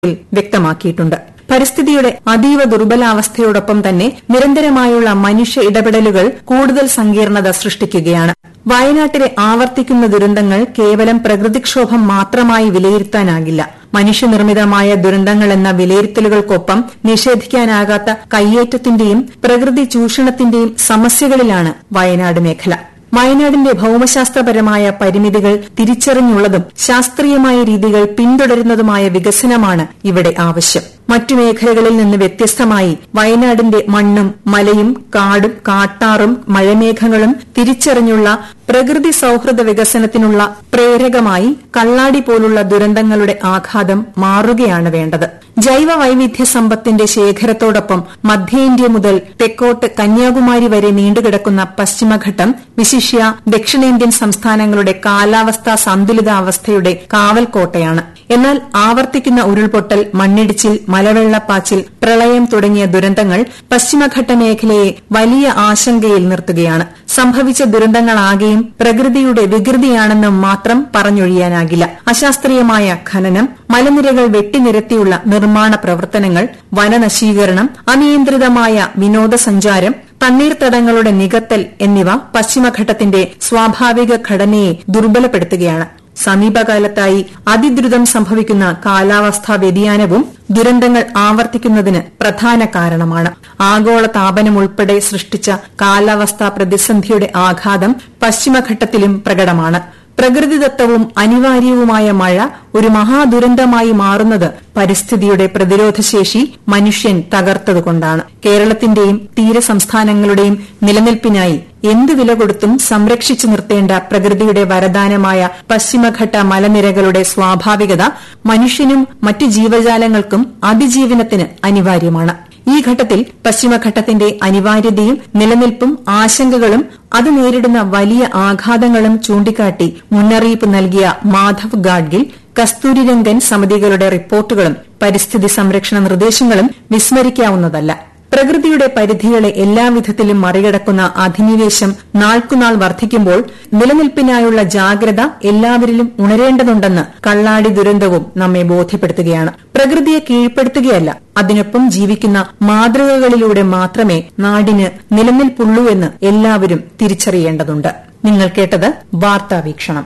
വ്യക്തമാക്കിയിട്ടുണ്ട് പരിസ്ഥിതിയുടെ അതീവ ദുർബലാവസ്ഥയോടൊപ്പം തന്നെ നിരന്തരമായുള്ള മനുഷ്യ ഇടപെടലുകൾ കൂടുതൽ സങ്കീർണത സൃഷ്ടിക്കുകയാണ് വയനാട്ടിലെ ആവർത്തിക്കുന്ന ദുരന്തങ്ങൾ കേവലം പ്രകൃതിക്ഷോഭം മാത്രമായി വിലയിരുത്താനാകില്ല മനുഷ്യനിർമ്മിതമായ ദുരന്തങ്ങളെന്ന വിലയിരുത്തലുകൾക്കൊപ്പം നിഷേധിക്കാനാകാത്ത കയ്യേറ്റത്തിന്റെയും പ്രകൃതി ചൂഷണത്തിന്റെയും സമസ്യകളിലാണ് വയനാട് മേഖല വയനാടിന്റെ ഭൌമശാസ്ത്രപരമായ പരിമിതികൾ തിരിച്ചറിഞ്ഞുള്ളതും ശാസ്ത്രീയമായ രീതികൾ പിന്തുടരുന്നതുമായ വികസനമാണ് ഇവിടെ ആവശ്യം മറ്റു മേഖലകളിൽ നിന്ന് വ്യത്യസ്തമായി വയനാടിന്റെ മണ്ണും മലയും കാടും കാട്ടാറും മഴമേഘങ്ങളും തിരിച്ചറിഞ്ഞുള്ള പ്രകൃതി സൌഹൃദ വികസനത്തിനുള്ള പ്രേരകമായി കള്ളാടി പോലുള്ള ദുരന്തങ്ങളുടെ ആഘാതം മാറുകയാണ് വേണ്ടത് ജൈവ വൈവിധ്യ സമ്പത്തിന്റെ ശേഖരത്തോടൊപ്പം മധ്യേന്ത്യ മുതൽ തെക്കോട്ട് കന്യാകുമാരി വരെ നീണ്ടുകിടക്കുന്ന പശ്ചിമഘട്ടം വിശിഷ്യ ദക്ഷിണേന്ത്യൻ സംസ്ഥാനങ്ങളുടെ കാലാവസ്ഥാ സന്തുലിതാവസ്ഥയുടെ കാവൽക്കോട്ടയാണ് എന്നാൽ ആവർത്തിക്കുന്ന ഉരുൾപൊട്ടൽ മണ്ണിടിച്ചിൽ മലവെള്ളപ്പാച്ചിൽ പ്രളയം തുടങ്ങിയ ദുരന്തങ്ങൾ പശ്ചിമഘട്ട മേഖലയെ വലിയ ആശങ്കയിൽ നിർത്തുകയാണ് സംഭവിച്ച ദുരന്തങ്ങളാകെയും പ്രകൃതിയുടെ വികൃതിയാണെന്ന് മാത്രം പറഞ്ഞൊഴിയാനാകില്ല അശാസ്ത്രീയമായ ഖനനം മലനിരകൾ വെട്ടിനിരത്തിയുള്ള നിർമ്മാണ പ്രവർത്തനങ്ങൾ വനനശീകരണം അനിയന്ത്രിതമായ വിനോദസഞ്ചാരം തണ്ണീർത്തടങ്ങളുടെ നികത്തൽ എന്നിവ പശ്ചിമഘട്ടത്തിന്റെ സ്വാഭാവിക ഘടനയെ ദുർബലപ്പെടുത്തുകയാണ് സമീപകാലത്തായി അതിദ്രുതം സംഭവിക്കുന്ന കാലാവസ്ഥാ വ്യതിയാനവും ദുരന്തങ്ങൾ ആവർത്തിക്കുന്നതിന് പ്രധാന കാരണമാണ് ആഗോള താപനം ഉൾപ്പെടെ സൃഷ്ടിച്ച കാലാവസ്ഥാ പ്രതിസന്ധിയുടെ ആഘാതം പശ്ചിമഘട്ടത്തിലും പ്രകടമാണ് പ്രകൃതിദത്തവും അനിവാര്യവുമായ മഴ ഒരു മഹാദുരന്തമായി മാറുന്നത് പരിസ്ഥിതിയുടെ പ്രതിരോധശേഷി മനുഷ്യൻ തകർത്തതുകൊണ്ടാണ് കേരളത്തിന്റെയും തീരസംസ്ഥാനങ്ങളുടെയും നിലനിൽപ്പിനായി എന്ത് വില കൊടുത്തും സംരക്ഷിച്ചു നിർത്തേണ്ട പ്രകൃതിയുടെ വരദാനമായ പശ്ചിമഘട്ട മലനിരകളുടെ സ്വാഭാവികത മനുഷ്യനും മറ്റു ജീവജാലങ്ങൾക്കും അതിജീവനത്തിന് അനിവാര്യമാണ് ഈ ഘട്ടത്തിൽ പശ്ചിമഘട്ടത്തിന്റെ അനിവാര്യതയും നിലനിൽപ്പും ആശങ്കകളും അത് നേരിടുന്ന വലിയ ആഘാതങ്ങളും ചൂണ്ടിക്കാട്ടി മുന്നറിയിപ്പ് നൽകിയ മാധവ് ഗാഡ്ഗിൽ കസ്തൂരിരംഗൻ സമിതികളുടെ റിപ്പോർട്ടുകളും പരിസ്ഥിതി സംരക്ഷണ നിർദ്ദേശങ്ങളും വിസ്മരിക്കാവുന്നതല്ല പ്രകൃതിയുടെ പരിധികളെ എല്ലാവിധത്തിലും മറികടക്കുന്ന അധിനിവേശം നാൾക്കുനാൾ വർദ്ധിക്കുമ്പോൾ നിലനിൽപ്പിനായുള്ള ജാഗ്രത എല്ലാവരിലും ഉണരേണ്ടതുണ്ടെന്ന് കള്ളാടി ദുരന്തവും നമ്മെ ബോധ്യപ്പെടുത്തുകയാണ് പ്രകൃതിയെ കീഴ്പ്പെടുത്തുകയല്ല അതിനൊപ്പം ജീവിക്കുന്ന മാതൃകകളിലൂടെ മാത്രമേ നാടിന് നിലനിൽപ്പുള്ളൂ എന്ന് എല്ലാവരും തിരിച്ചറിയേണ്ടതുണ്ട് നിങ്ങൾ കേട്ടത് വാർത്താവീക്ഷണം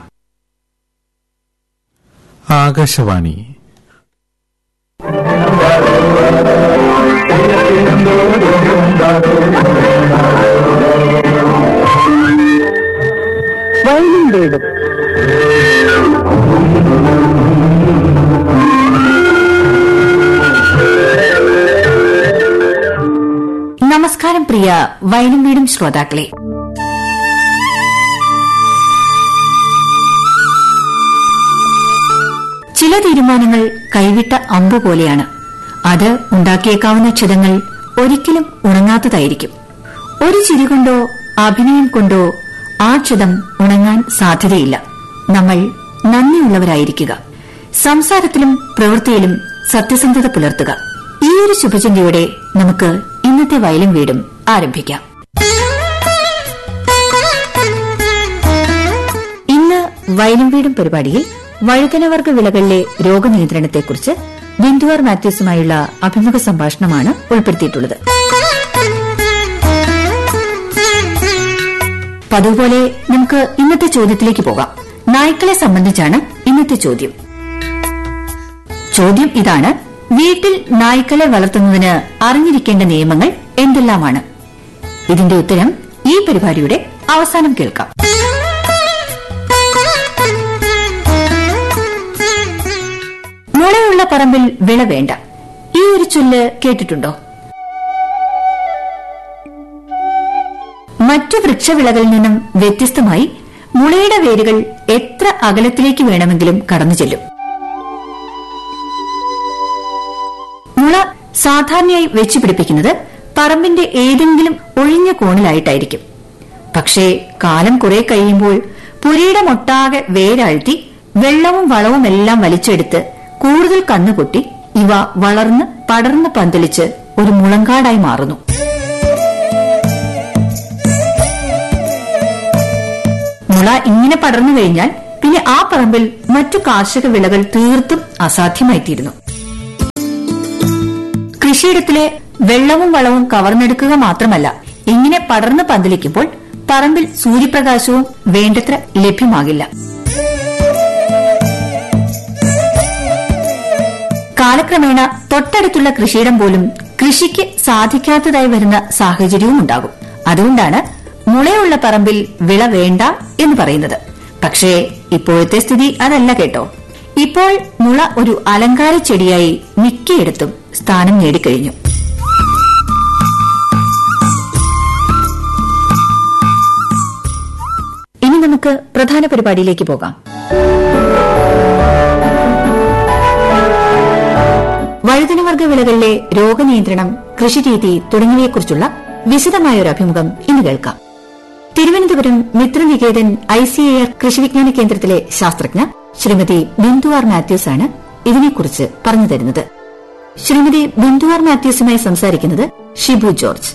ആകാശവാണി വയലും വീടും നമസ്കാരം പ്രിയ വയലും വീടും ശ്രോതാക്കളെ ചില തീരുമാനങ്ങൾ കൈവിട്ട അമ്പു പോലെയാണ് അത് ഉണ്ടാക്കിയേക്കാവുന്ന ക്ഷതങ്ങൾ ഒരിക്കലും ഉണങ്ങാത്തതായിരിക്കും ഒരു ചിരി കൊണ്ടോ അഭിനയം കൊണ്ടോ ആ ക്ഷതം ഉണങ്ങാൻ സാധ്യതയില്ല നമ്മൾ നന്ദിയുള്ളവരായിരിക്കുക സംസാരത്തിലും പ്രവൃത്തിയിലും സത്യസന്ധത പുലർത്തുക ഈ ഒരു ശുഭചിന്തയോടെ നമുക്ക് ഇന്നത്തെ വയലും വീടും ആരംഭിക്കാം ഇന്ന് വയലും വീടും പരിപാടിയിൽ വഴുതനവർഗ വിളകളിലെ രോഗനിയന്ത്രണത്തെക്കുറിച്ച് ബിന്ദുവാർ മാത്യൂസുമായുള്ള അഭിമുഖ സംഭാഷണമാണ് ഉൾപ്പെടുത്തിയിട്ടുള്ളത് പതിവുപോലെ നമുക്ക് ഇന്നത്തെ ചോദ്യത്തിലേക്ക് പോകാം നായ്ക്കളെ സംബന്ധിച്ചാണ് ഇന്നത്തെ ചോദ്യം ചോദ്യം ഇതാണ് വീട്ടിൽ നായ്ക്കളെ വളർത്തുന്നതിന് അറിഞ്ഞിരിക്കേണ്ട നിയമങ്ങൾ എന്തെല്ലാമാണ് ഇതിന്റെ ഉത്തരം ഈ പരിപാടിയുടെ അവസാനം കേൾക്കാം മുളയുള്ള പറമ്പിൽ വിള വേണ്ട ഈ ഒരു ചൊല്ല് കേട്ടിട്ടുണ്ടോ മറ്റു വൃക്ഷവിളകളിൽ നിന്നും വ്യത്യസ്തമായി മുളയുടെ വേരുകൾ എത്ര അകലത്തിലേക്ക് വേണമെങ്കിലും കടന്നു ചെല്ലും മുള സാധാരണയായി വെച്ചുപിടിപ്പിക്കുന്നത് പറമ്പിന്റെ ഏതെങ്കിലും ഒഴിഞ്ഞ കോണിലായിട്ടായിരിക്കും പക്ഷേ കാലം കുറെ കഴിയുമ്പോൾ പുരയിടമൊട്ടാകെ വേരാഴ്ത്തി വെള്ളവും വളവും എല്ലാം വലിച്ചെടുത്ത് കൂടുതൽ കന്നുകൊട്ടി ഇവ വളർന്ന് പടർന്ന് പന്തലിച്ച് ഒരു മുളങ്കാടായി മാറുന്നു മുള ഇങ്ങനെ പടർന്നു കഴിഞ്ഞാൽ പിന്നെ ആ പറമ്പിൽ മറ്റു കാർഷിക വിളകൾ തീർത്തും അസാധ്യമായിത്തീരുന്നു കൃഷിയിടത്തിലെ വെള്ളവും വളവും കവർന്നെടുക്കുക മാത്രമല്ല ഇങ്ങനെ പടർന്ന് പന്തലിക്കുമ്പോൾ പറമ്പിൽ സൂര്യപ്രകാശവും വേണ്ടത്ര ലഭ്യമാകില്ല കാലക്രമേണ തൊട്ടടുത്തുള്ള കൃഷിയിടം പോലും കൃഷിക്ക് സാധിക്കാത്തതായി വരുന്ന സാഹചര്യവും ഉണ്ടാകും അതുകൊണ്ടാണ് മുളയുള്ള പറമ്പിൽ വിള വേണ്ട എന്ന് പറയുന്നത് പക്ഷേ ഇപ്പോഴത്തെ സ്ഥിതി അതല്ല കേട്ടോ ഇപ്പോൾ മുള ഒരു അലങ്കാര ചെടിയായി മിക്കയിടത്തും സ്ഥാനം നേടിക്കഴിഞ്ഞു ഇനി നമുക്ക് പ്രധാന പരിപാടിയിലേക്ക് പോകാം വഴുതനവർഗ വിളകളിലെ രോഗനിയന്ത്രണം കൃഷിരീതി തുടങ്ങിയവയെക്കുറിച്ചുള്ള വിശദമായ ഒരു അഭിമുഖം ഇന്ന് കേൾക്കാം Thiruvananthapuram Mitraniketan I C A R കൃഷിവിജ്ഞാന കേന്ദ്രത്തിലെ ശാസ്ത്രജ്ഞ ശ്രീമതി ബിന്ദു ആർ മാത്യൂസ് ആണ് ഇതിനെക്കുറിച്ച് പറഞ്ഞു തരുന്നത് ശ്രീമതി ബിന്ദു ആർ മാത്യൂസുമായി സംസാരിക്കുന്നത് ഷിബു ജോർജ്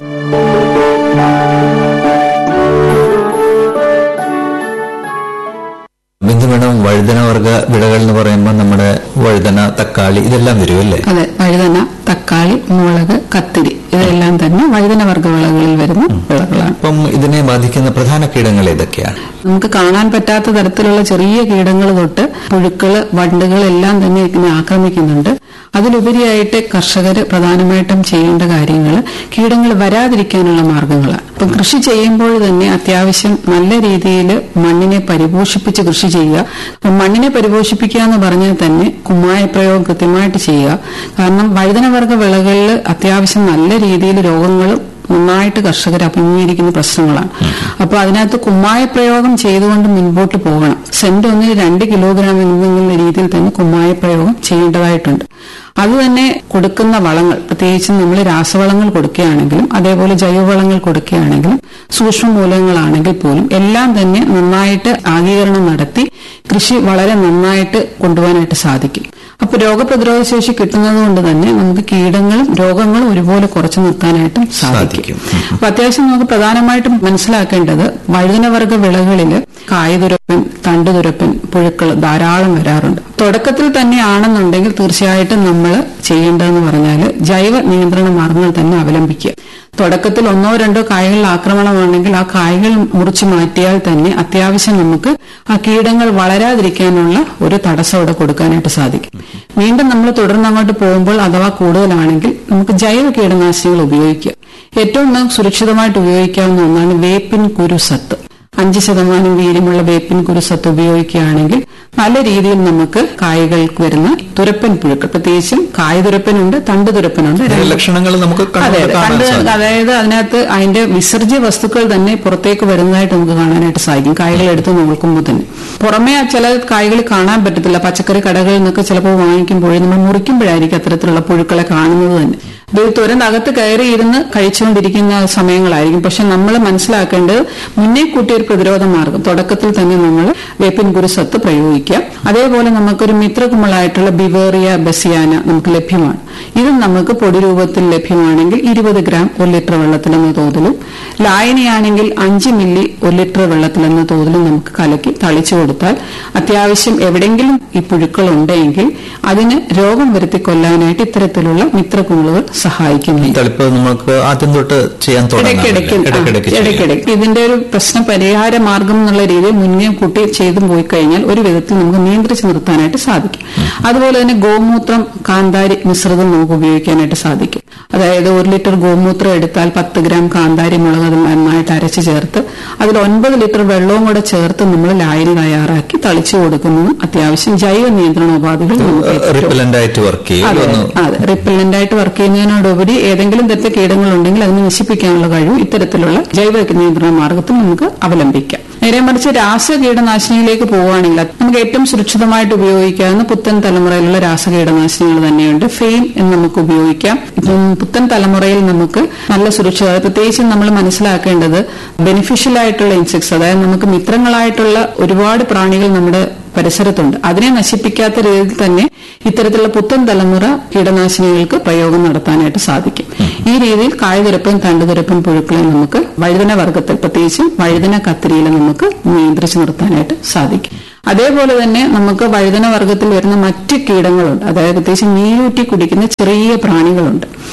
ബിന്ദു മേഡം വഴുതന വർഗ വിളകൾ എന്ന് പറയുമ്പോൾ നമ്മുടെ വഴുതന തക്കാളി ഇതെല്ലാം വരും അല്ലേ അതെ വഴുതന തക്കാളി മുളക് കത്തിരി ഇതെല്ലാം തന്നെ വഴുതന വർഗ്ഗ വിളകളിൽ വരുന്ന വിളകളാണ് അപ്പം ഇതിനെ ബാധിക്കുന്ന പ്രധാന കീടങ്ങൾ ഏതൊക്കെയാണ് നമുക്ക് കാണാൻ പറ്റാത്ത തരത്തിലുള്ള ചെറിയ കീടങ്ങൾ തൊട്ട് പുഴുക്കള് വണ്ടുകൾ എല്ലാം തന്നെ ഇതിനെ ആക്രമിക്കുന്നുണ്ട് അതിലുപരിയായിട്ട് കർഷകർ പ്രധാനമായിട്ടും ചെയ്യേണ്ട കാര്യങ്ങൾ കീടങ്ങൾ വരാതിരിക്കാനുള്ള മാർഗങ്ങളാണ് ഇപ്പം കൃഷി ചെയ്യുമ്പോൾ തന്നെ അത്യാവശ്യം നല്ല രീതിയിൽ മണ്ണിനെ പരിപോഷിപ്പിച്ച് കൃഷി ചെയ്യുക അപ്പം മണ്ണിനെ പരിപോഷിപ്പിക്കുക എന്ന് പറഞ്ഞാൽ തന്നെ കുമ്മായ പ്രയോഗം കൃത്യമായിട്ട് ചെയ്യുക കാരണം വഴുതനവർഗ വിളകളിൽ അത്യാവശ്യം നല്ല രീതിയിൽ രോഗങ്ങളും നന്നായിട്ട് കർഷകർ അഭിമുഖീകരിക്കുന്ന പ്രശ്നങ്ങളാണ് അപ്പൊ അതിനകത്ത് കുമ്മായ പ്രയോഗം ചെയ്തുകൊണ്ട് മുൻപോട്ട് പോകണം സെന്റ് ഒന്നിന് രണ്ട് കിലോഗ്രാം എന്നുള്ള രീതിയിൽ തന്നെ കുമ്മായ പ്രയോഗം ചെയ്യേണ്ടതായിട്ടുണ്ട് അത് തന്നെ കൊടുക്കുന്ന വളങ്ങൾ പ്രത്യേകിച്ചും നമ്മൾ രാസവളങ്ങൾ കൊടുക്കുകയാണെങ്കിലും അതേപോലെ ജൈവവളങ്ങൾ കൊടുക്കുകയാണെങ്കിലും സൂക്ഷ്മ മൂലകങ്ങളാണെങ്കിൽ പോലും എല്ലാം തന്നെ നന്നായിട്ട് ആഗീകരണം നടത്തി കൃഷി വളരെ നന്നായിട്ട് കൊണ്ടുപോകാനായിട്ട് സാധിക്കും അപ്പൊ രോഗപ്രതിരോധ ശേഷി കിട്ടുന്നത് കൊണ്ട് തന്നെ നമുക്ക് കീടങ്ങളും രോഗങ്ങളും ഒരുപോലെ കുറച്ചു നിർത്താനായിട്ടും സാധിക്കും അപ്പൊ അത്യാവശ്യം നമുക്ക് പ്രധാനമായിട്ടും മനസ്സിലാക്കേണ്ടത് വഴുതനവർഗ വിളകളില് കായതുരപ്പൻ തണ്ടുതുരപ്പൻ പുഴുക്കൾ ധാരാളം വരാറുണ്ട് തുടക്കത്തിൽ തന്നെ ആണെന്നുണ്ടെങ്കിൽ തീർച്ചയായിട്ടും നമ്മൾ ചെയ്യേണ്ടതെന്ന് പറഞ്ഞാൽ ജൈവ നിയന്ത്രണ മാർഗങ്ങൾ തന്നെ അവലംബിക്കുക തുടക്കത്തിൽ ഒന്നോ രണ്ടോ കായകളിൽ ആക്രമണമാണെങ്കിൽ ആ കായകൾ മുറിച്ചു മാറ്റിയാൽ തന്നെ അത്യാവശ്യം നമുക്ക് ആ കീടങ്ങൾ വളരാതിരിക്കാനുള്ള ഒരു തടസ്സം ഇവിടെ കൊടുക്കാനായിട്ട് സാധിക്കും വീണ്ടും നമ്മൾ തുടർന്ന് അങ്ങോട്ട് പോകുമ്പോൾ അഥവാ കൂടുതലാണെങ്കിൽ നമുക്ക് ജൈവ കീടനാശിനികൾ ഉപയോഗിക്കുക ഏറ്റവും നമുക്ക് സുരക്ഷിതമായിട്ട് ഉപയോഗിക്കാവുന്ന ഒന്നാണ് വേപ്പിൻ കുരുസത്ത് അഞ്ച് ശതമാനം വീര്യമുള്ള വേപ്പിൻ കുരുസത്ത് ഉപയോഗിക്കുകയാണെങ്കിൽ നല്ല രീതിയിൽ നമുക്ക് കായകൾക്ക് വരുന്ന തുരപ്പൻ പുഴുക്കൾ പ്രത്യേകിച്ചും കായ തുരപ്പനുണ്ട് തണ്ട് തുരപ്പനുണ്ട് ഇതിന്റെ രണ്ട് ലക്ഷണങ്ങൾ നമുക്ക് അതെ കണ്ണുകൊണ്ട് അതെ കാണാൻ കണ്ട് സാധിക്കും അതായത് അതിനകത്ത് അതിന്റെ വിസർജ്യ വസ്തുക്കൾ തന്നെ പുറത്തേക്ക് വരുന്നതായിട്ട് നമുക്ക് കാണാനായിട്ട് സാധിക്കും കായകൾ എടുത്ത് നോക്കുമ്പോൾ തന്നെ പുറമേ ആ ചില കായകൾ കാണാൻ പറ്റത്തില്ല പച്ചക്കറി കടകളിൽ നിന്നൊക്കെ ചിലപ്പോൾ വാങ്ങിക്കുമ്പോഴേ നമ്മൾ മുറിക്കുമ്പോഴായിരിക്കും അത്തരത്തിലുള്ള പുഴുക്കളെ കാണുന്നത് തന്നെ ഇത് തുരന്തകത്ത് കയറി ഇരുന്ന് കഴിച്ചുകൊണ്ടിരിക്കുന്ന സമയങ്ങളായിരിക്കും പക്ഷെ നമ്മൾ മനസ്സിലാക്കേണ്ടത് മുന്നേ കൂട്ടിയ ഒരു പ്രതിരോധ മാർഗം തുടക്കത്തിൽ തന്നെ നമ്മൾ വേപ്പിൻ കുരുസത്ത് പ്രയോഗിക്കുക അതേപോലെ നമുക്കൊരു മിത്രകുമളായിട്ടുള്ള ബിവേറിയ ബസിയാന നമുക്ക് ലഭ്യമാണ് ഇത് നമുക്ക് പൊടി രൂപത്തിൽ ലഭ്യമാണെങ്കിൽ ഇരുപത് ഗ്രാം ഒരു ലിറ്റർ വെള്ളത്തിലെന്ന തോതിലും ലായനിയാണെങ്കിൽ അഞ്ച് മില്ലി ഒരു ലിറ്റർ വെള്ളത്തിലെന്ന തോതിലും നമുക്ക് കലക്കി തളിച്ചു കൊടുത്താൽ അത്യാവശ്യം എവിടെയെങ്കിലും ഈ പുഴുക്കൾ ഉണ്ടെങ്കിൽ അതിന് രോഗം വരുത്തി കൊല്ലാനായിട്ട് ഇത്തരത്തിലുള്ള മിത്രകുമിളുകൾ സഹായിക്കുന്നുണ്ട് തളിപ്പ് നമുക്ക് ആദ്യം തൊട്ട് ചെയ്യാൻ തുടങ്ങാം ഇടയ്ക്കിടയ്ക്ക് ആ, ഇടയ്ക്കിടയ്ക്ക് ചെയ്യാം. ഇടയ്ക്കിടയ്ക്ക് ഇതിന്റെ ഒരു പ്രശ്ന പരിഹാര മാർഗം എന്നുള്ള രീതിയിൽ മുന്നേ കൂട്ടി ചെയ്തു പോയി കഴിഞ്ഞാൽ ഒരു വിധത്തിൽ നമുക്ക് നിയന്ത്രിച്ച് നിർത്താനായിട്ട് സാധിക്കും അതുപോലെ തന്നെ ഗോമൂത്രം കാന്താരി മിശ്രിതം നമുക്ക് ഉപയോഗിക്കാനായിട്ട് സാധിക്കും അതായത് ഒരു ലിറ്റർ ഗോമൂത്രം എടുത്താൽ പത്ത് ഗ്രാം കാന്താരി മുളക് അത് നന്നായിട്ട് അരച്ച് ചേർത്ത് അതിൽ ഒൻപത് ലിറ്റർ വെള്ളവും കൂടെ ചേർത്ത് നമ്മൾ ലായനി തയ്യാറാക്കി തളിച്ചു കൊടുക്കുന്നതും അത്യാവശ്യം ജൈവ നിയന്ത്രണ ഉപാധികൾ നമുക്ക് ഏറ്റവും റിപ്പലന്റ് ആയിട്ട് വർക്ക് ചെയ്യും അതെ ഒന്ന് അതെ റിപ്പല്ലന്റ് ആയിട്ട് വർക്ക് ചെയ്യുന്നതിനോടുപരി ഏതെങ്കിലും തരത്തിലെ കീടങ്ങളുണ്ടെങ്കിൽ അതിനെ നശിപ്പിക്കാനുള്ള കഴിവ് ഇത്തരത്തിലുള്ള ജൈവ നിയന്ത്രണ മാർഗത്തിൽ നമുക്ക് അവലംബിക്കാം നേരെ മറിച്ച് രാസ കീടനാശിനിയിലേക്ക് പോവുകയാണെങ്കിൽ അത് നമുക്ക് ഏറ്റവും സുരക്ഷിതമായിട്ട് ഉപയോഗിക്കാവുന്ന പുത്തൻ തലമുറയിലുള്ള രാസ കീടനാശിനികൾ തന്നെയുണ്ട് ഫെയിം എന്ന് നമുക്ക് ഉപയോഗിക്കാം ഇപ്പം പുത്തൻ തലമുറയിൽ നമുക്ക് നല്ല സുരക്ഷിത പ്രത്യേകിച്ചും നമ്മൾ മനസ്സിലാക്കേണ്ടത് ബെനിഫിഷ്യൽ ആയിട്ടുള്ള ഇൻസെക്ട്സ് അതായത് നമുക്ക് മിത്രങ്ങളായിട്ടുള്ള ഒരുപാട് പ്രാണികൾ നമ്മുടെ പരിസരത്തുണ്ട് അതിനെ നശിപ്പിക്കാത്ത രീതിയിൽ തന്നെ ഇത്തരത്തിലുള്ള പുത്തൻ തലമുറ കീടനാശിനികൾക്ക് പ്രയോഗം നടത്താനായിട്ട് സാധിക്കും ഈ രീതിയിൽ കായതുരപ്പൻ തണ്ടുതുരപ്പൻ പുഴുക്കളെ നമുക്ക് വഴുതന വർഗത്തിൽ പ്രത്യേകിച്ചും വഴുതന കത്തിരിയിൽ നമുക്ക് നിയന്ത്രിച്ചു നിർത്താനായിട്ട് സാധിക്കും അതേപോലെ തന്നെ നമുക്ക് വഴുതന വർഗത്തിൽ വരുന്ന മറ്റ് കീടങ്ങളുണ്ട് അതായത് പ്രത്യേകിച്ച് നീരൂറ്റി കുടിക്കുന്ന ചെറിയ പ്രാണികളുണ്ട്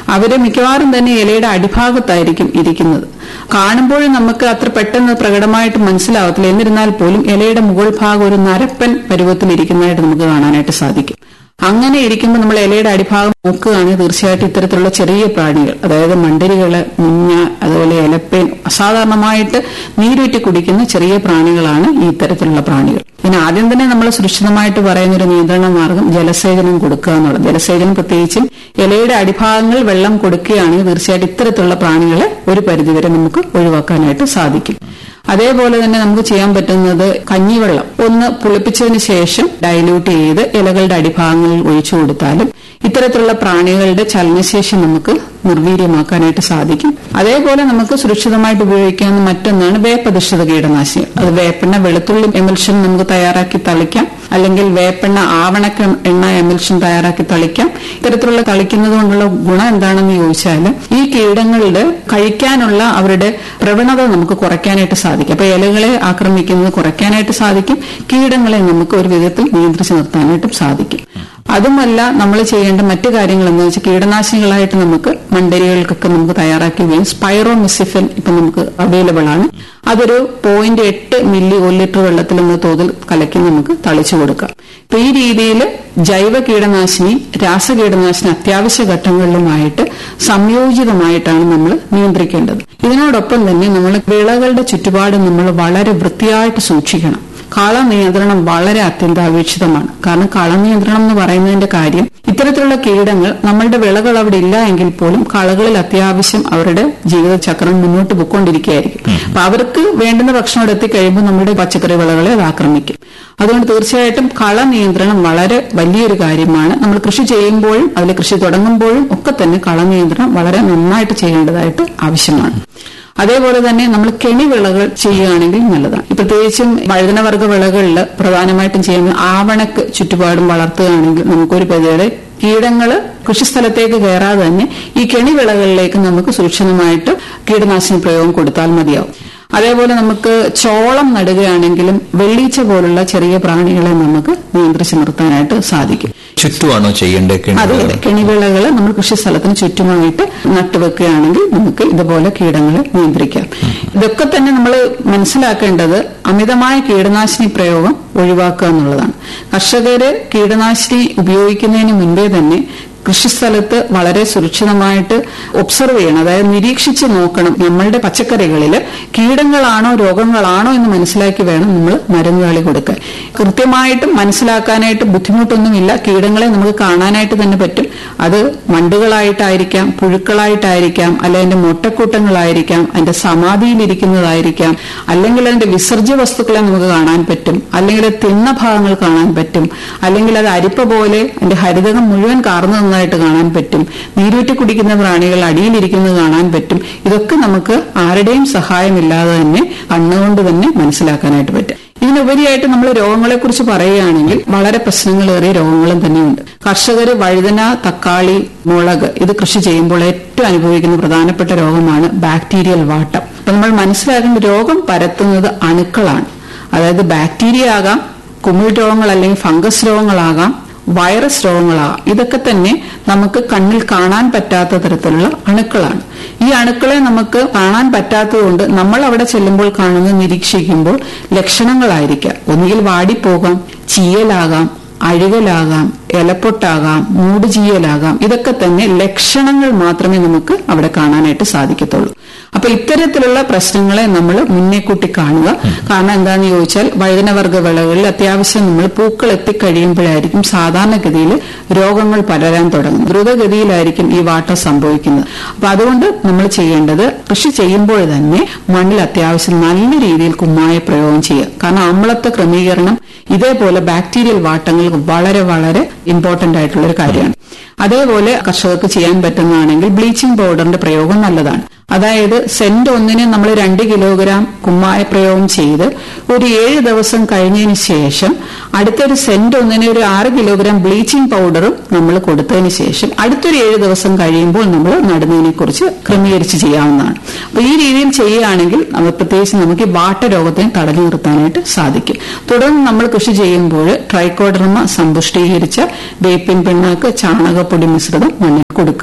അവര് മിക്കവാറും തന്നെ ഇലയുടെ അടിഭാഗത്തായിരിക്കും ഇരിക്കുന്നത് കാണുമ്പോഴും നമുക്ക് അത്ര പെട്ടെന്ന് പ്രകടമായിട്ട് മനസ്സിലാവത്തില്ല എന്നിരുന്നാൽ പോലും ഇലയുടെ മുകൾ ഭാഗം ഒരു നരപ്പൻ പരുവത്തിൽ ഇരിക്കുന്നതായിട്ട് നമുക്ക് കാണാനായിട്ട് സാധിക്കും അങ്ങനെ ഇരിക്കുമ്പോൾ നമ്മൾ ഇലയുടെ അടിഭാഗം നോക്കുകയാണെങ്കിൽ തീർച്ചയായിട്ടും ഇത്തരത്തിലുള്ള ചെറിയ പ്രാണികൾ അതായത് മണ്ടരികള് മുഞ്ഞ അതുപോലെ ഇലപ്പേൻ അസാധാരണമായിട്ട് നീരൂറ്റി കുടിക്കുന്ന ചെറിയ പ്രാണികളാണ് ഈ ഇത്തരത്തിലുള്ള പ്രാണികൾ പിന്നെ ആദ്യം തന്നെ നമ്മൾ സുരക്ഷിതമായിട്ട് പറയുന്ന ഒരു നിയന്ത്രണ മാർഗം ജലസേചനം കൊടുക്കുക എന്നുള്ളത് ജലസേചനം പ്രത്യേകിച്ചും ഇലയുടെ അടിഭാഗങ്ങൾ വെള്ളം കൊടുക്കുകയാണെങ്കിൽ തീർച്ചയായിട്ടും ഇത്തരത്തിലുള്ള പ്രാണികളെ ഒരു പരിധിവരെ നമുക്ക് ഒഴിവാക്കാനായിട്ട് സാധിക്കും അതേപോലെ തന്നെ നമുക്ക് ചെയ്യാൻ പറ്റുന്നത് കഞ്ഞിവെള്ളം ഒന്ന് പുളിപ്പിച്ചതിന് ശേഷം ഡൈല്യൂട്ട് ചെയ്ത് ഇലകളുടെ അടിഭാഗങ്ങളിൽ ഒഴിച്ചു കൊടുത്താലും ഇത്തരത്തിലുള്ള പ്രാണികളുടെ ചലനശേഷി നമുക്ക് നിർവീര്യമാക്കാനായിട്ട് സാധിക്കും അതേപോലെ നമുക്ക് സുരക്ഷിതമായിട്ട് ഉപയോഗിക്കാവുന്ന മറ്റൊന്നാണ് വേപ്പധിഷ്ഠിത കീടനാശിനികൾ അത് വേപ്പെണ്ണ വെളുത്തുള്ളി എമിൽഷൻ നമുക്ക് തയ്യാറാക്കി തളിക്കാം അല്ലെങ്കിൽ വേപ്പെണ്ണ ആവണക്ക എണ്ണ എമിൽഷൻ തയ്യാറാക്കി തളിക്കാം ഇത്തരത്തിലുള്ള തളിക്കുന്നത് കൊണ്ടുള്ള ഗുണം എന്താണെന്ന് ചോദിച്ചാൽ ഈ കീടങ്ങളുടെ കഴിക്കാനുള്ള അവരുടെ പ്രവണത നമുക്ക് കുറയ്ക്കാനായിട്ട് സാധിക്കും അപ്പൊ ഇലകളെ ആക്രമിക്കുന്നത് കുറയ്ക്കാനായിട്ട് സാധിക്കും കീടങ്ങളെ നമുക്ക് ഒരു വിധത്തിൽ നിയന്ത്രിച്ചു നിർത്താനായിട്ടും സാധിക്കും അതുമല്ല നമ്മൾ ചെയ്യേണ്ട മറ്റു കാര്യങ്ങൾ എന്ന് വെച്ചാൽ കീടനാശിനികളായിട്ട് നമുക്ക് മണ്ടരികൾക്കൊക്കെ നമുക്ക് തയ്യാറാക്കി ഉപയോഗിക്കും സ്പൈറോമിസിഫിൻ ഇപ്പൊ നമുക്ക് അവൈലബിൾ ആണ് അതൊരു പോയിന്റ് എട്ട് മില്ലി ഒരു ലിറ്റർ വെള്ളത്തിൽ എന്ന തോതിൽ കലക്കി നമുക്ക് തളിച്ചു കൊടുക്കാം അപ്പൊ ഈ രീതിയിൽ ജൈവ കീടനാശിനി രാസകീടനാശിനി അത്യാവശ്യ ഘട്ടങ്ങളിലുമായിട്ട് സംയോജിതമായിട്ടാണ് നമ്മൾ നിയന്ത്രിക്കേണ്ടത് ഇതിനോടൊപ്പം തന്നെ നമ്മൾ വിളകളുടെ ചുറ്റുപാട് നമ്മൾ വളരെ വൃത്തിയായിട്ട് സൂക്ഷിക്കണം കള നിയന്ത്രണം വളരെ അത്യന്താപേക്ഷിതമാണ് കാരണം കള നിയന്ത്രണം എന്ന് പറയുന്നതിന്റെ കാര്യം ഇത്തരത്തിലുള്ള കീടങ്ങൾ നമ്മളുടെ വിളകൾ അവിടെ ഇല്ല എങ്കിൽ പോലും കളകളിൽ അത്യാവശ്യം അവരുടെ ജീവിതചക്രം മുന്നോട്ട് പോയിക്കൊണ്ടിരിക്കുകയായിരിക്കും അപ്പൊ അവർക്ക് വേണ്ടുന്ന ഭക്ഷണം അവിടെ എത്തിക്കഴിയുമ്പോൾ നമ്മുടെ പച്ചക്കറി വിളകളെ അത് ആക്രമിക്കും അതുകൊണ്ട് തീർച്ചയായിട്ടും കള നിയന്ത്രണം വളരെ വലിയൊരു കാര്യമാണ് നമ്മൾ കൃഷി ചെയ്യുമ്പോഴും അതിൽ കൃഷി തുടങ്ങുമ്പോഴും ഒക്കെ തന്നെ കള നിയന്ത്രണം വളരെ നന്നായിട്ട് ചെയ്യേണ്ടതായിട്ട് ആവശ്യമാണ് അതേപോലെ തന്നെ നമ്മൾ കെണി വിളകൾ ചെയ്യുകയാണെങ്കിൽ നല്ലതാണ് പ്രത്യേകിച്ചും വഴുതനവർഗ വിളകളിൽ പ്രധാനമായിട്ടും ചെയ്യുന്ന ആവണക്ക് ചുറ്റുപാടും വളർത്തുകയാണെങ്കിൽ നമുക്കൊരു പരിധിവരെ കീടങ്ങള് കൃഷിസ്ഥലത്തേക്ക് കയറാതെ തന്നെ ഈ കെണി വിളകളിലേക്ക് നമുക്ക് സുരക്ഷിതമായിട്ട് കീടനാശിനി പ്രയോഗം കൊടുത്താൽ മതിയാവും അതേപോലെ നമുക്ക് ചോളം നടുകയാണെങ്കിലും വെള്ളീച്ച പോലുള്ള ചെറിയ പ്രാണികളെ നമുക്ക് നിയന്ത്രിച്ചു നിർത്താനായിട്ട് സാധിക്കും ചുറ്റുമാണോ ചെയ്യേണ്ടത് അതെ അതെ കെണിവിളകൾ നമ്മൾ കൃഷിസ്ഥലത്തിന് ചുറ്റുമായിട്ട് നട്ടുവെക്കുകയാണെങ്കിൽ നമുക്ക് ഇതുപോലെ കീടങ്ങളെ നിയന്ത്രിക്കാം ഇതൊക്കെ തന്നെ നമ്മൾ മനസ്സിലാക്കേണ്ടത് അമിതമായ കീടനാശിനി പ്രയോഗം ഒഴിവാക്കുക എന്നുള്ളതാണ് കർഷകര് കീടനാശിനി ഉപയോഗിക്കുന്നതിന് മുൻപേ തന്നെ കൃഷിസ്ഥലത്ത് വളരെ സുരക്ഷിതമായിട്ട് ഒബ്സർവ് ചെയ്യണം അതായത് നിരീക്ഷിച്ച് നോക്കണം നമ്മളുടെ പച്ചക്കറികളിൽ കീടങ്ങളാണോ രോഗങ്ങളാണോ എന്ന് മനസ്സിലാക്കി വേണം നമ്മൾ മരുന്നുകളി കൊടുക്കാൻ കൃത്യമായിട്ടും മനസ്സിലാക്കാനായിട്ട് ബുദ്ധിമുട്ടൊന്നുമില്ല കീടങ്ങളെ നമുക്ക് കാണാനായിട്ട് തന്നെ പറ്റും അത് വണ്ടുകളായിട്ടായിരിക്കാം പുഴുക്കളായിട്ടായിരിക്കാം അല്ലെ അതിന്റെ മുട്ടക്കൂട്ടങ്ങളായിരിക്കാം അതിന്റെ സമാധിയിലിരിക്കുന്നതായിരിക്കാം അല്ലെങ്കിൽ അതിന്റെ വിസർജ്യ വസ്തുക്കളെ നമുക്ക് കാണാൻ പറ്റും അല്ലെങ്കിൽ അത് തിന്ന ഭാഗങ്ങൾ കാണാൻ പറ്റും അല്ലെങ്കിൽ അത് അരിപ്പ പോലെ അതിന്റെ ഹരിതകം മുഴുവൻ കാർന്നു നന്നായിട്ട് കാണാൻ പറ്റും നീരൂറ്റി കുടിക്കുന്ന പ്രാണികൾ അടിയിലിരിക്കുന്നത് കാണാൻ പറ്റും ഇതൊക്കെ നമുക്ക് ആരുടെയും സഹായമില്ലാതെ തന്നെ കണ്ണുകൊണ്ട് തന്നെ മനസ്സിലാക്കാനായിട്ട് പറ്റും ഇതിനുപരിയായിട്ട് നമ്മൾ രോഗങ്ങളെക്കുറിച്ച് പറയുകയാണെങ്കിൽ വളരെ പ്രശ്നങ്ങളേറിയ രോഗങ്ങളും തന്നെയുണ്ട് കർഷകർ വഴുതന തക്കാളി മുളക് ഇത് കൃഷി ചെയ്യുമ്പോൾ ഏറ്റവും അനുഭവിക്കുന്ന പ്രധാനപ്പെട്ട രോഗമാണ് ബാക്ടീരിയൽ വാട്ടം അപ്പൊ നമ്മൾ മനസ്സിലാക്കേണ്ട രോഗം പരത്തുന്നത് അണുക്കളാണ് അതായത് ബാക്ടീരിയ ആകാം കുമിൾ രോഗങ്ങൾ അല്ലെങ്കിൽ ഫംഗസ് രോഗങ്ങളാകാം വൈറസ് രോഗങ്ങളാകാം ഇതൊക്കെ തന്നെ നമുക്ക് കണ്ണിൽ കാണാൻ പറ്റാത്ത തരത്തിലുള്ള അണുക്കളാണ് ഈ അണുക്കളെ നമുക്ക് കാണാൻ പറ്റാത്തതുകൊണ്ട് നമ്മൾ അവിടെ ചെല്ലുമ്പോൾ കാണുന്നത് നിരീക്ഷിക്കുമ്പോൾ ലക്ഷണങ്ങളായിരിക്കാം ഒന്നുകിൽ വാടിപ്പോകാം ചീയലാകാം അഴുകലാകാം ഇലപ്പൊട്ടാകാം മൂടുചീയലാകാം ഇതൊക്കെ തന്നെ ലക്ഷണങ്ങൾ മാത്രമേ നമുക്ക് അവിടെ കാണാനായിട്ട് സാധിക്കത്തുള്ളൂ അപ്പൊ ഇത്തരത്തിലുള്ള പ്രശ്നങ്ങളെ നമ്മൾ മുന്നേ കൂട്ടി കാണുക കാരണം എന്താണെന്ന് ചോദിച്ചാൽ വഴുതനവർഗ വിളകളിൽ അത്യാവശ്യം നമ്മൾ പൂക്കൾ എത്തിക്കഴിയുമ്പോഴായിരിക്കും സാധാരണഗതിയിൽ രോഗങ്ങൾ പലരാൻ തുടങ്ങും ദ്രുതഗതിയിലായിരിക്കും ഈ വാട്ടം സംഭവിക്കുന്നത് അപ്പൊ അതുകൊണ്ട് നമ്മൾ ചെയ്യേണ്ടത് കൃഷി ചെയ്യുമ്പോൾ തന്നെ മണ്ണിൽ അത്യാവശ്യം നല്ല രീതിയിൽ കുമ്മായ പ്രയോഗം ചെയ്യുക കാരണം അമ്ലത്വ ക്രമീകരണം ഇതേപോലെ ബാക്ടീരിയൽ വാട്ടങ്ങൾക്ക് വളരെ വളരെ ഇമ്പോർട്ടന്റ് ആയിട്ടുള്ള ഒരു കാര്യമാണ് അതേപോലെ കർഷകർക്ക് ചെയ്യാൻ പറ്റുന്നതാണെങ്കിൽ ബ്ലീച്ചിങ് പൗഡറിന്റെ പ്രയോഗം നല്ലതാണ് അതായത് സെന്റ് ഒന്നിന് നമ്മൾ രണ്ട് കിലോഗ്രാം കുമ്മായ പ്രയോഗം ചെയ്ത് ഒരു ഏഴ് ദിവസം കഴിഞ്ഞതിന് ശേഷം അടുത്തൊരു സെന്റ് ഒന്നിന് ഒരു ആറ് കിലോഗ്രാം ബ്ലീച്ചിങ് പൗഡറും നമ്മൾ കൊടുത്തതിന് ശേഷം അടുത്തൊരു ഏഴ് ദിവസം കഴിയുമ്പോൾ നമ്മൾ നടുന്നതിനെ കുറിച്ച് ക്രമീകരിച്ച് ചെയ്യാവുന്നതാണ് അപ്പൊ ഈ രീതിയിൽ ചെയ്യുകയാണെങ്കിൽ നമ്മൾ പ്രത്യേകിച്ച് നമുക്ക് ഈ വാട്ടരോഗത്തെ തടഞ്ഞു നിർത്താനായിട്ട് സാധിക്കും തുടർന്ന് നമ്മൾ കൃഷി ചെയ്യുമ്പോൾ ട്രൈക്കോഡർമ സമ്പുഷ്ടീകരിച്ച വേപ്പിൻ പിണ്ണാക്ക് ചാണകപ്പൊടി മിശ്രിതം മണ്ണിൽ കൊടുക്കുക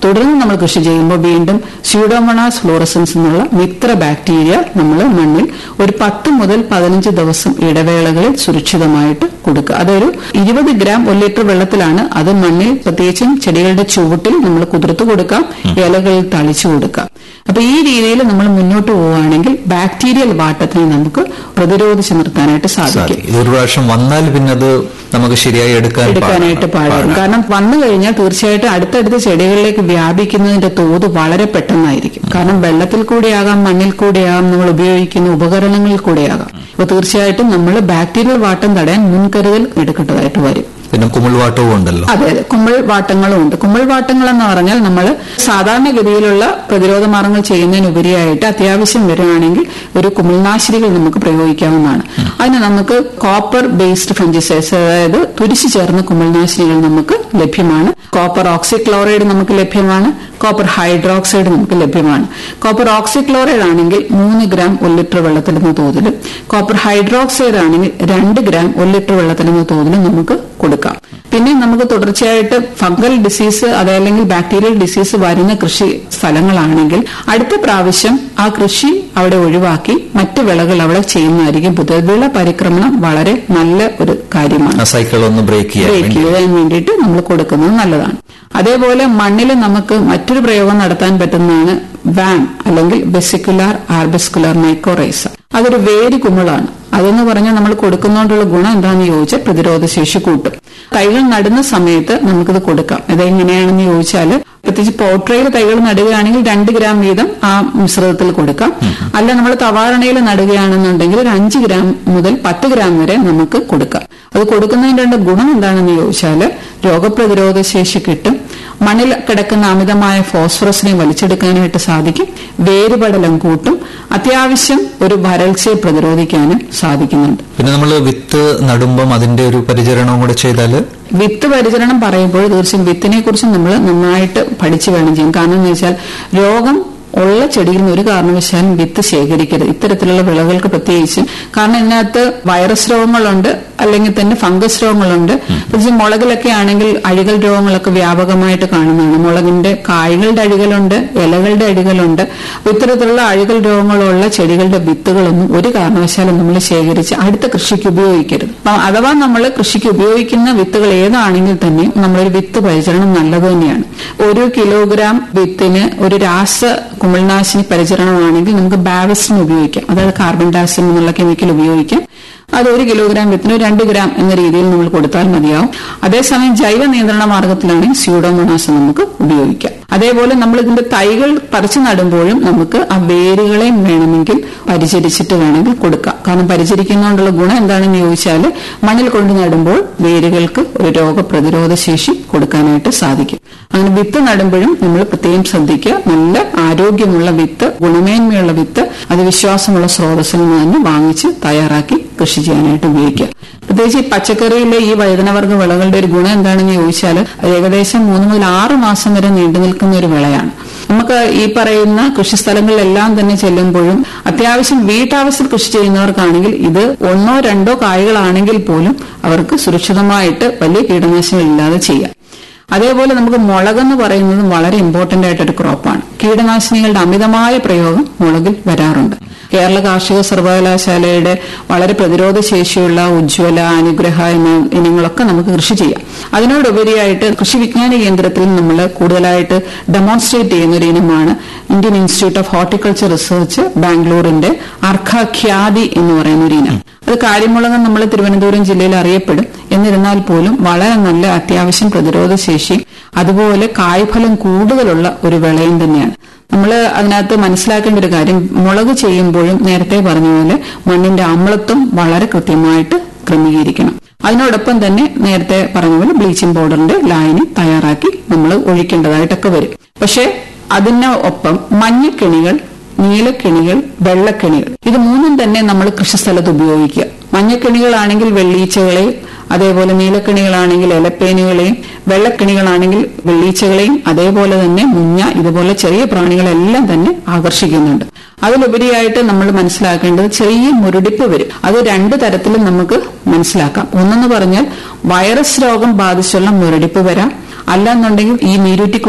തുടർന്ന് നമ്മൾ കൃഷി ചെയ്യുമ്പോൾ വീണ്ടും സ്യൂഡോമോണാസ് ഫ്ലോറസൻസ് എന്നുള്ള മിത്ര ബാക്ടീരിയ നമ്മൾ മണ്ണിൽ ഒരു പത്ത് മുതൽ പതിനഞ്ച് ദിവസം ഇടവേളകളിൽ സുരക്ഷിതമായിട്ട് കൊടുക്കുക അതൊരു ഇരുപത് ഗ്രാം ഒരു ലിറ്റർ വെള്ളത്തിലാണ് അത് മണ്ണിൽ പ്രത്യേകിച്ചും ചെടികളുടെ ചുവട്ടിൽ നമ്മൾ കുതിർത്ത് കൊടുക്കാം ഇലകളിൽ തളിച്ചു കൊടുക്കാം അപ്പൊ ഈ രീതിയിൽ നമ്മൾ മുന്നോട്ട് പോവുകയാണെങ്കിൽ ബാക്ടീരിയൽ വാട്ടത്തിനെ നമുക്ക് പ്രതിരോധിച്ച് നിർത്താനായിട്ട് സാധിക്കും സാധിക്കും ഇത് ഒരു പ്രാവശ്യം വന്നാൽ പിന്നെ അത് നമുക്ക് ശരിയായി എടുക്കാൻ എടുക്കാനായിട്ട് പാടില്ല കാരണം വന്നു കഴിഞ്ഞാൽ തീർച്ചയായിട്ടും അടുത്തടുത്ത ചെടികളിലേക്ക് വ്യാപിക്കുന്നതിന്റെ തോത് വളരെ പെട്ടെന്നായിരിക്കും കാരണം വെള്ളത്തിൽ കൂടെയാകാം മണ്ണിൽ കൂടെയാകാം നമ്മൾ ഉപയോഗിക്കുന്ന ഉപകരണങ്ങളിൽ കൂടെയാകാം അപ്പൊ തീർച്ചയായിട്ടും നമ്മൾ ബാക്ടീരിയൽ വാട്ടം തടയാൻ മുൻകരുതൽ എടുക്കേണ്ടതായിട്ട് വരും പിന്നെ കുമിൾവാട്ടവും ഉണ്ടല്ലോ അതെ അതെ കുമ്പിൾ വാട്ടങ്ങളും ഉണ്ട് കുമ്പിൾ വാട്ടങ്ങൾ എന്ന് പറഞ്ഞാൽ നമ്മൾ സാധാരണഗതിയിലുള്ള പ്രതിരോധ മാർഗങ്ങൾ ചെയ്യുന്നതിനുപരിയായിട്ട് അത്യാവശ്യം വരികയാണെങ്കിൽ ഒരു കുമിൾനാശിനികൾ നമുക്ക് പ്രയോഗിക്കാവുന്നതാണ് അതിന് നമുക്ക് കോപ്പർ ബേസ്ഡ് ഫംഗിസൈഡ്സ് അതായത് തുരിശു ചേർന്ന കുമിൾനാശിനികൾ നമുക്ക് ലഭ്യമാണ് കോപ്പർ ഓക്സിക്ലോറൈഡ് നമുക്ക് ലഭ്യമാണ് കോപ്പർ ഹൈഡ്രോക്സൈഡ് നമുക്ക് ലഭ്യമാണ് കോപ്പർ ഓക്സിക്ലോറൈഡ് ആണെങ്കിൽ മൂന്ന് ഗ്രാം ഒരു ലിറ്റർ വെള്ളത്തിലെന്ന തോതിലും കോപ്പർ ഹൈഡ്രോക്സൈഡ് ആണെങ്കിൽ രണ്ട് ഗ്രാം ഒരു ലിറ്റർ വെള്ളത്തിലെന്ന തോതിലും നമുക്ക് കൊടുക്കാം പിന്നെ നമുക്ക് തുടർച്ചയായിട്ട് ഫംഗൽ ഡിസീസ് അതല്ലെങ്കിൽ ബാക്ടീരിയൽ ഡിസീസ് വരുന്ന കൃഷി സ്ഥലങ്ങളാണെങ്കിൽ അടുത്ത പ്രാവശ്യം ആ കൃഷി അവിടെ ഒഴിവാക്കി മറ്റ് വിളകൾ അവിടെ ചെയ്യുന്നതായിരിക്കും പുതിയ വിള പരിക്രമണം വളരെ നല്ല ഒരു കാര്യമാണ് ആ സൈക്കിൾ ഒന്ന് ബ്രേക്ക് ചെയ്യാൻ ബ്രേക്ക് വേണ്ടി ചെയ്യാൻ വേണ്ടിയിട്ട് നമ്മൾ കൊടുക്കുന്നത് നല്ലതാണ് അതേപോലെ മണ്ണിൽ നമുക്ക് മറ്റൊരു പ്രയോഗം നടത്താൻ പറ്റുന്നതാണ് വാൻ അല്ലെങ്കിൽ വെസിക്കുലാർ ആർബിസ്കുലാർ മൈക്കോറൈസ അതൊരു വേര് കുമിളാണ് അതെന്ന് പറഞ്ഞാൽ നമ്മൾ കൊടുക്കുന്നതുകൊണ്ടുള്ള ഗുണം എന്താണെന്ന് ചോദിച്ചാൽ പ്രതിരോധ ശേഷി കൂട്ടും തൈകൾ നടുന്ന സമയത്ത് നമുക്കിത് കൊടുക്കാം അതെങ്ങനെയാണെന്ന് ചോദിച്ചാൽ പ്രത്യേകിച്ച് പോട്രയിൽ തൈകൾ നടുകയാണെങ്കിൽ രണ്ട് ഗ്രാം വീതം ആ മിശ്രിതത്തിൽ കൊടുക്കാം അല്ല നമ്മൾ തവാരണയിൽ നടുകയാണെന്നുണ്ടെങ്കിൽ ഒരു അഞ്ച് ഗ്രാം മുതൽ പത്ത് ഗ്രാം വരെ നമുക്ക് കൊടുക്കാം അത് കൊടുക്കുന്നതിന്റെ ഗുണം എന്താണെന്ന് ചോദിച്ചാൽ രോഗപ്രതിരോധ ശേഷി കിട്ടും മണ്ണിൽ കിടക്കുന്ന അമിതമായ ഫോസ്ഫറസിനെ വലിച്ചെടുക്കാനായിട്ട് സാധിക്കും വേരുപടലം കൂട്ടും അത്യാവശ്യം ഒരു വരൾച്ചയെ പ്രതിരോധിക്കാനും സാധിക്കുന്നുണ്ട് പിന്നെ നമ്മൾ വിത്ത് നടുമ്പം അതിന്റെ ഒരു പരിചരണവും കൂടെ ചെയ്താല് വിത്ത് പരിചരണം പറയുമ്പോൾ തീർച്ചയായും വിത്തിനെ കുറിച്ച് നമ്മൾ നന്നായിട്ട് പഠിച്ചു വേണം ചെയ്യാൻ കാരണം എന്ന് വെച്ചാൽ രോഗം ഉള്ള ചെടിയിൽ നിന്ന് ഒരു കാരണവശാലും വിത്ത് ശേഖരിക്കരുത് ഇത്തരത്തിലുള്ള വിളകൾക്ക് പ്രത്യേകിച്ചും കാരണം ഇതിനകത്ത് വൈറസ് രോഗങ്ങളുണ്ട് അല്ലെങ്കിൽ തന്നെ ഫംഗസ് രോഗങ്ങളുണ്ട് പ്രത്യേകിച്ച് മുളകിലൊക്കെ ആണെങ്കിൽ അഴികൾ രോഗങ്ങളൊക്കെ വ്യാപകമായിട്ട് കാണുന്നതാണ് മുളകിന്റെ കായ്കളുടെ അഴികളുണ്ട് ഇലകളുടെ അഴികളുണ്ട് അപ്പൊ ഇത്തരത്തിലുള്ള അഴികൾ രോഗങ്ങളുള്ള ചെടികളുടെ വിത്തുകളൊന്നും ഒരു കാരണവശാലും നമ്മൾ ശേഖരിച്ച് അടുത്ത കൃഷിക്ക് ഉപയോഗിക്കരുത് അപ്പൊ അഥവാ നമ്മൾ കൃഷിക്ക് ഉപയോഗിക്കുന്ന വിത്തുകൾ ഏതാണെങ്കിൽ തന്നെ നമ്മളൊരു വിത്ത് പരിചരണം നല്ലത് തന്നെയാണ് ഒരു കിലോഗ്രാം വിത്തിന് ഒരു രാസ കുമിൾനാശിനി പരിചരണമാണെങ്കിൽ നമുക്ക് ബാവസിന് ഉപയോഗിക്കാം അതായത് കാർബൺ ഡയോക്സൈഡ് എന്നുള്ള കെമിക്കൽ ഉപയോഗിക്കാം അത് ഒരു കിലോഗ്രാം വിത്തിന് രണ്ട് ഗ്രാം എന്ന രീതിയിൽ നമ്മൾ കൊടുത്താൽ മതിയാവും അതേസമയം ജൈവ നിയന്ത്രണ മാർഗത്തിലാണെങ്കിൽ സ്യൂഡോമോണാസ് നമുക്ക് ഉപയോഗിക്കാം അതേപോലെ നമ്മൾ ഇതിന്റെ തൈകൾ പറിച്ചു നടുമ്പോഴും നമുക്ക് ആ വേരുകളെ വേണമെങ്കിൽ പരിചരിച്ചിട്ട് വേണമെങ്കിൽ കൊടുക്കാം കാരണം പരിചരിക്കുന്നതുകൊണ്ടുള്ള ഗുണം എന്താണെന്ന് ചോദിച്ചാൽ മണ്ണിൽ കൊണ്ട് നടുമ്പോൾ വേരുകൾക്ക് ഒരു രോഗപ്രതിരോധ ശേഷി കൊടുക്കാനായിട്ട് സാധിക്കും അങ്ങനെ വിത്ത് നടുമ്പോഴും നമ്മൾ പ്രത്യേകം ശ്രദ്ധിക്കുക നല്ല ആരോഗ്യമുള്ള വിത്ത് ഗുണമേന്മയുള്ള വിത്ത് അത് വിശ്വാസമുള്ള സ്രോതസ്സിൽ നിന്ന് തന്നെ വാങ്ങിച്ച് തയ്യാറാക്കി കൃഷി ചെയ്യാനായിട്ട് ഉപയോഗിക്കുക പ്രത്യേകിച്ച് ഈ പച്ചക്കറിയിലെ ഈ വഴുതനവർഗ്ഗ വിളകളുടെ ഒരു ഗുണം എന്താണെന്ന് ചോദിച്ചാൽ അത് ഏകദേശം മൂന്ന് മുതൽ ആറ് മാസം വരെ നീണ്ടു നിൽക്കുന്ന ഒരു വിളയാണ് നമുക്ക് ഈ പറയുന്ന കൃഷിസ്ഥലങ്ങളിലെല്ലാം തന്നെ ചെല്ലുമ്പോഴും അത്യാവശ്യം വീട്ടാവശ്യത്തിൽ കൃഷി ചെയ്യുന്നവർക്കാണെങ്കിൽ ഇത് ഒന്നോ രണ്ടോ കായ്കളാണെങ്കിൽ പോലും അവർക്ക് സുരക്ഷിതമായിട്ട് വലിയ കീടനാശിനികൾ ഇല്ലാതെ ചെയ്യാം അതേപോലെ നമുക്ക് മുളകെന്ന് പറയുന്നതും വളരെ ഇമ്പോർട്ടന്റ് ആയിട്ടൊരു ക്രോപ്പാണ് കീടനാശിനികളുടെ അമിതമായ പ്രയോഗം മുളകിൽ വരാറുണ്ട് കേരള കാർഷിക സർവകലാശാലയുടെ വളരെ പ്രതിരോധ ശേഷിയുള്ള ഉജ്ജ്വല അനുഗ്രഹ എന്ന ഇനങ്ങളൊക്കെ നമുക്ക് കൃഷി ചെയ്യാം അതിനോടുപരിയായിട്ട് കൃഷി വിജ്ഞാന കേന്ദ്രത്തിൽ നമ്മൾ കൂടുതലായിട്ട് ഡെമോൺസ്ട്രേറ്റ് ചെയ്യുന്ന ഒരു ഇനമാണ് Indian institute of horticulture research ബാംഗ്ലൂരിന്റെ അർഖ ഖ്യാതി എന്ന് പറയുന്ന ഒരു ഇനം അത് കാര്യമുളകം നമ്മൾ തിരുവനന്തപുരം ജില്ലയിൽ അറിയപ്പെടും എന്നിരുന്നാൽ പോലും വളരെ നല്ല അത്യാവശ്യം പ്രതിരോധ ശേഷി അതുപോലെ കായ്ഫലം കൂടുതലുള്ള ഒരു വിളയും തന്നെയാണ് നമ്മൾ അതിനകത്ത് മനസ്സിലാക്കേണ്ട ഒരു കാര്യം മുളക് ചെയ്യുമ്പോഴും നേരത്തെ പറഞ്ഞ പോലെ മണ്ണിന്റെ അമ്ലത്വം വളരെ കൃത്യമായിട്ട് ക്രമീകരിക്കണം അതിനോടൊപ്പം തന്നെ നേരത്തെ പറഞ്ഞ പോലെ ബ്ലീച്ചിങ് പൗഡറിന്റെ ലായനി തയ്യാറാക്കി നമ്മൾ ഒഴിക്കേണ്ടതായിട്ടൊക്കെ വരും പക്ഷേ അതിന് ഒപ്പം മഞ്ഞക്കെണികൾ നീലക്കെണികൾ വെള്ളക്കെണികൾ ഇത് മൂന്നും തന്നെ നമ്മൾ കൃഷിസ്ഥലത്ത് ഉപയോഗിക്കുക മഞ്ഞക്കെണികളാണെങ്കിൽ വെള്ളീച്ചകളെയും അതേപോലെ നീലക്കെണികളാണെങ്കിൽ ഇലപ്പേനുകളെയും വെള്ളക്കെണികളാണെങ്കിൽ വെള്ളീച്ചകളെയും അതേപോലെ തന്നെ മുഞ്ഞ ഇതുപോലെ ചെറിയ പ്രാണികളെല്ലാം തന്നെ ആകർഷിക്കുന്നുണ്ട് അതിലുപരിയായിട്ട് നമ്മൾ മനസ്സിലാക്കേണ്ടത് ചെറിയ മുരടിപ്പ് വരും അത് രണ്ട് തരത്തിലും നമുക്ക് മനസ്സിലാക്കാം ഒന്നെന്ന് പറഞ്ഞാൽ വൈറസ് രോഗം ബാധിച്ചുള്ള മുരടിപ്പ് വരാം അല്ലെന്നുണ്ടെങ്കിൽ ഈ നീരൂറ്റി